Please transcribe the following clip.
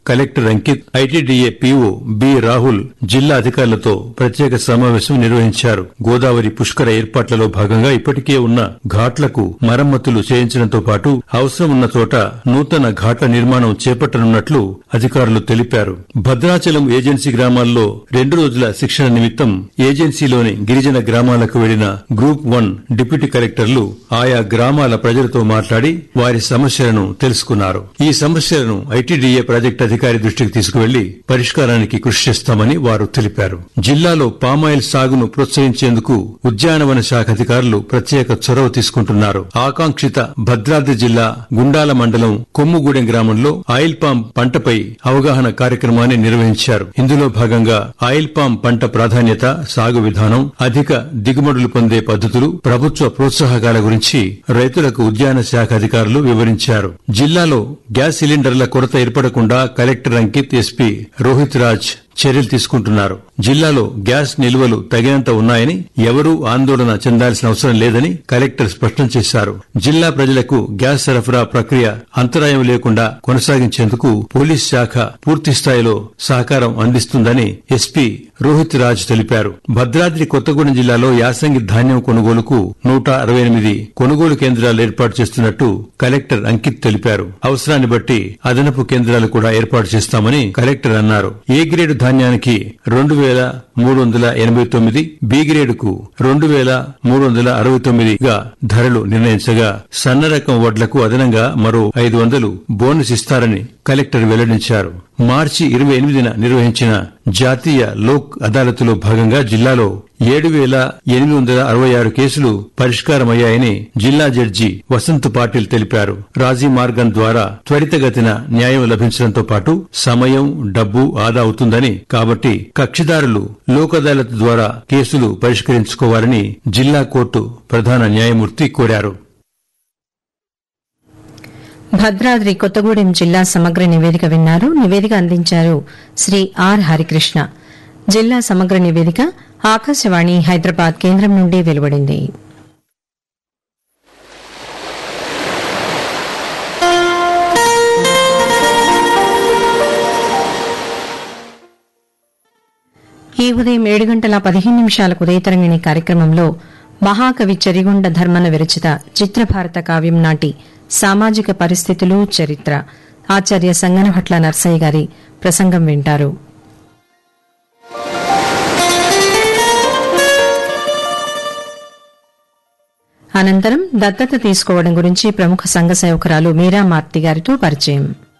collector Ankit ITDA PO B Rahul జిల్లా అధికారులతో ప్రత్యేక సమావేశం నిర్వహించారు గోదావరి పుష్కర ఏర్పాట్లలో భాగంగా ఇప్పటికే ఉన్న ఘాట్లకు మరమ్మతులు చేయించడంతో పాటు అవసరం ఉన్న చోట నూతన ఘాట్ల నిర్మాణం చేపట్టనున్నట్లు అధికారులు తెలిపారు భద్రాచలం ఏజెన్సీ గ్రామాల్లో రెండు రోజుల శిక్షణ నిమిత్తం ఏజెన్సీలోని గిరిజన గ్రామాలకు వెళ్లిన గ్రూప్ వన్ డిప్యూటీ కలెక్టర్లు ఆయా గ్రామాల ప్రజలతో మాట్లాడి వారి సమస్యలను తెలుసుకున్నారు ఈ సమస్యలను ఐటీడీఏ ప్రాజెక్టు అధికారి దృష్టికి తీసుకువెళ్లి పరిష్కారానికి కృషి చేస్తామని వారు తెలిపారు జిల్లాలో పామాయిల్ సాగును ప్రోత్సహించేందుకు ఉద్యానవన శాఖ అధికారులు ప్రత్యేక చొరవ తీసుకుంటున్నారు ఆకాంక్షిత భద్రాద్రి జిల్లా గుండాల మండలం కొమ్ముగూడెం గ్రామంలో ఆయిల్ పామ్ పంటపై అవగాహన కార్యక్రమాన్ని నిర్వహించారు ఇందులో భాగంగా ఆయిల్ పామ్ పంట ప్రాధాన్యత సాగు విధానం అధిక దిగుబడులు పొందే పద్ధతులు ప్రభుత్వ ప్రోత్సాహకాల గురించి రైతులకు ఉద్యాన శాఖ అధికారులు వివరించారు జిల్లాలో గ్యాస్ సిలిండర్ల కొరత ఏర్పడకుండా కలెక్టర్ అంకిత్ ఎస్పీ రోహిత్ రాజ్ చర్యలు తీసుకుంటున్నారు జిల్లాలో గ్యాస్ నిల్వలు తగినంత ఉన్నాయని ఎవరూ ఆందోళన చెందాల్సిన అవసరం లేదని కలెక్టర్ స్పష్టం చేశారు జిల్లా ప్రజలకు గ్యాస్ సరఫరా ప్రక్రియ అంతరాయం లేకుండా కొనసాగించేందుకు పోలీస్ శాఖ పూర్తి స్థాయిలో సహకారం అందిస్తుందని ఎస్పీ రోహిత్ రాజ్ తెలిపారు భద్రాద్రి కొత్తగూడెం జిల్లాలో యాసంగి ధాన్యం కొనుగోలుకు నూట అరవై ఎనిమిది కొనుగోలు కేంద్రాలు ఏర్పాటు చేస్తున్నట్టు కలెక్టర్ అంకిత్ తెలిపారు అవసరాన్ని బట్టి అదనపు కేంద్రాలు కూడా ఏర్పాటు చేస్తామని కలెక్టర్ అన్నారు ఏ గ్రేడు ధాన్యానికి రెండు వేల మూడు వందల ఎనభై తొమ్మిది బి గ్రేడుకు రెండు వేల మూడు వందల అరవై తొమ్మిదిగా ధరలు నిర్ణయించగా సన్న రకం వడ్లకు అదనంగా మరో ఐదు వందలు బోనస్ ఇస్తారని కలెక్టర్ వెల్లడించారు మార్చి ఇరవై ఎనిమిదిన నిర్వహించిన జాతీయ లోక్ అదాలత్లో భాగంగా జిల్లాలో ఏడు వేల ఎనిమిది వందల అరవై ఆరు కేసులు పరిష్కారమయ్యాయని జిల్లా జడ్జి వసంత్ పాటిల్ తెలిపారు రాజీ మార్గం ద్వారా త్వరితగతిన న్యాయం లభించడంతో పాటు సమయం డబ్బు ఆదా అవుతుందని కాబట్టి కక్షిదారులు లోక్ అదాలత్ ద్వారా కేసులు పరిష్కరించుకోవాలని జిల్లా కోర్టు ప్రధాన న్యాయమూర్తి కోరారు భద్రాద్రి కొత్తగూడెం జిల్లా సమగ్ర నివేదిక విన్నారు నివేదిక అందించారు శ్రీ ఆర్ హరికృష్ణ జిల్లా సమగ్ర నివేదిక ఆకాశవాణి హైదరాబాద్ కేంద్రం నుండి వెలువడింది ఈ ఉదయం ఏడు గంటల పదిహేను నిమిషాలకు ఉదయతరంగిణి కార్యక్రమంలో మహాకవి చెరిగొండ ధర్మన విరచిత చిత్రభారత కావ్యం నాటి సామాజిక పరిస్థితులు చరిత్ర ఆచార్య సంగనభట్ల నర్సయ్య గారి ప్రసంగం వింటారు అనంతరం దత్తత తీసుకోవడం గురించి ప్రముఖ సంఘ సేవకురాలు మీరా మార్తి గారితో పరిచయం